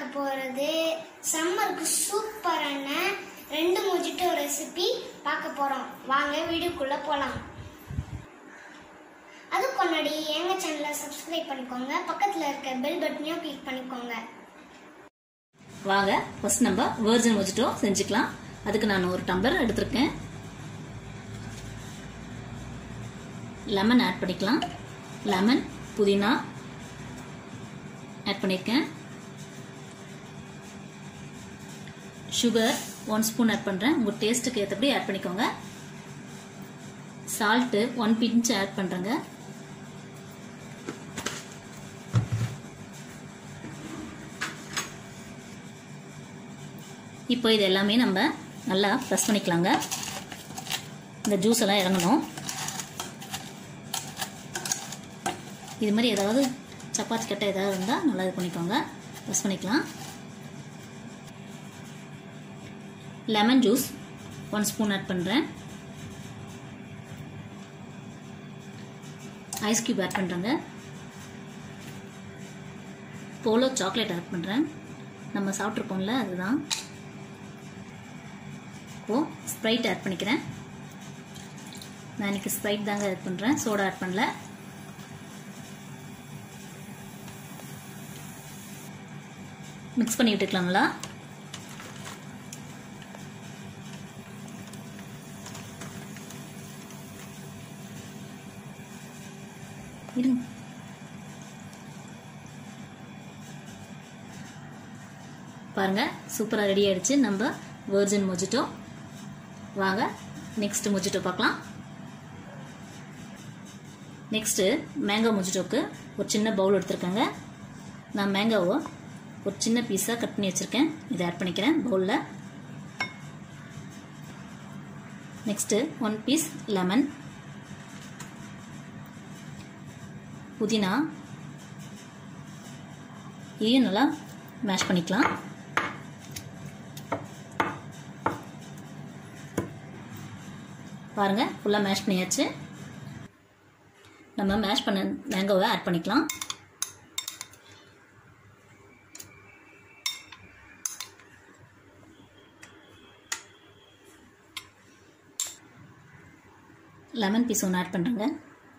போகிறது சம்மருக்கு சூப்பரான ரெண்டு மொஜிட்டோ ரெசிபி பார்க்க போகிறோம் வாங்க வீடியோக்குள்ளே போகலாம் அதுக்கு முன்னாடி எங்கள் சேனலை சப்ஸ்கிரைப் பண்ணிக்கோங்க பக்கத்தில் இருக்க பெல் பட்டனையும் கிளிக் பண்ணிக்கோங்க வாங்க ஃபர்ஸ்ட் நம்ம வேர்ஜன் மொஜிட்டோ செஞ்சுக்கலாம் அதுக்கு நான் ஒரு டம்ளர் எடுத்திருக்கேன் லெமன் ஆட் பண்ணிக்கலாம் லெமன் புதினா ஆட் பண்ணியிருக்கேன் சுகர் ஒன் ஸ்பூன் ஆட் பண்ணுறேன் உங்கள் டேஸ்ட்டுக்கு ஏற்றபடி ஆட் பண்ணிக்கோங்க சால்ட்டு ஒன் பிஞ்ச் ஆட் பண்ணுறேங்க இப்போ இது எல்லாமே நம்ம நல்லா ப்ரெஸ் பண்ணிக்கலாங்க இந்த ஜூஸ் எல்லாம் இறங்கணும் இது மாதிரி ஏதாவது சப்பாத்தி கட்டை ஏதாவது இருந்தால் நல்லா இது பண்ணிக்கோங்க ப்ரெஸ் பண்ணிக்கலாம் lemon juice one spoon add பண்ணுறேன் ஐஸ் க்யூப் ஆட் பண்ணுறேங்க போலோ சாக்லேட் ஆட் பண்ணுறேன் நம்ம சாப்பிட்ருக்கோம்ல அதுதான் இப்போது ஸ்ப்ரைட் ஆட் பண்ணிக்கிறேன் நான் இன்றைக்கி ஸ்ப்ரைட் தாங்க ஆட் பண்ணுறேன் சோடா ஆட் பண்ணல மிக்ஸ் பண்ணி விட்டுக்கலாங்களா இருங்க பாருங்க சூப்பராக ரெடி ஆயிடுச்சு நம்ம வேர்ஜின் மொஜிட்டோ வாங்க நெக்ஸ்ட் மொஜிட்டோ பார்க்கலாம் நெக்ஸ்ட்டு மேங்கோ மொஜிட்டோக்கு ஒரு சின்ன பவுல் எடுத்திருக்கேங்க நான் மேங்கோவை ஒரு சின்ன பீஸாக கட் பண்ணி வச்சுருக்கேன் இதை ஆட் பண்ணிக்கிறேன் பவுலில் நெக்ஸ்ட்டு ஒன் பீஸ் லெமன் புதினா இதையும் நல்லா மேஷ் பண்ணிக்கலாம் பாருங்கள் ஃபுல்லாக மேஷ் பண்ணியாச்சு நம்ம மேஷ் பண்ண மேங்கோவை ஆட் பண்ணிக்கலாம் லெமன் பீஸ் ஒன்று ஆட் பண்ணுறேங்க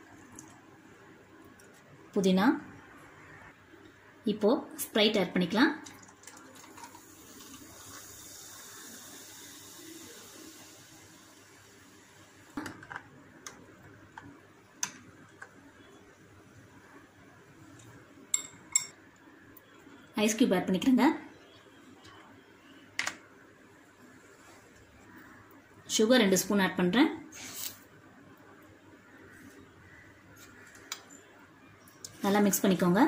புதினா இப்போது ஸ்ப்ரைட் ஆட் பண்ணிக்கலாம் ஐஸ் கியூப் ஆட் பண்ணிக்கிறேங்க சுகர் ரெண்டு ஸ்பூன் ஆட் பண்ணுறேன் நல்லா மிக்ஸ் பண்ணிக்கோங்க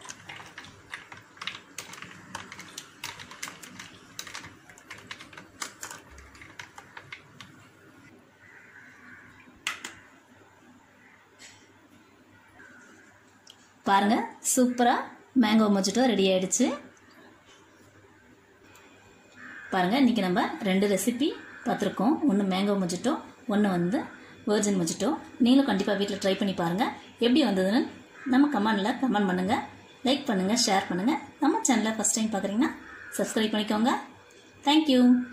பாருங்க சூப்பராக மேங்கோ மொஜிட்டோ ரெடி ஆயிடுச்சு பாருங்கள் இன்றைக்கி நம்ம ரெண்டு ரெசிபி பார்த்துருக்கோம் ஒன்று மேங்கோ மொஜிட்டோ ஒன்று வந்து வேர்ஜின் மொஜிட்டோ நீங்களும் கண்டிப்பாக வீட்டில் ட்ரை பண்ணி பாருங்கள் எப்படி வந்ததுன்னு நம்ம கமெண்டில் கமெண்ட் பண்ணுங்கள் லைக் பண்ணுங்கள் ஷேர் பண்ணுங்கள் நம்ம சேனலை ஃபஸ்ட் டைம் பார்க்குறீங்கன்னா சப்ஸ்கிரைப் பண்ணிக்கோங்க தேங்க்யூ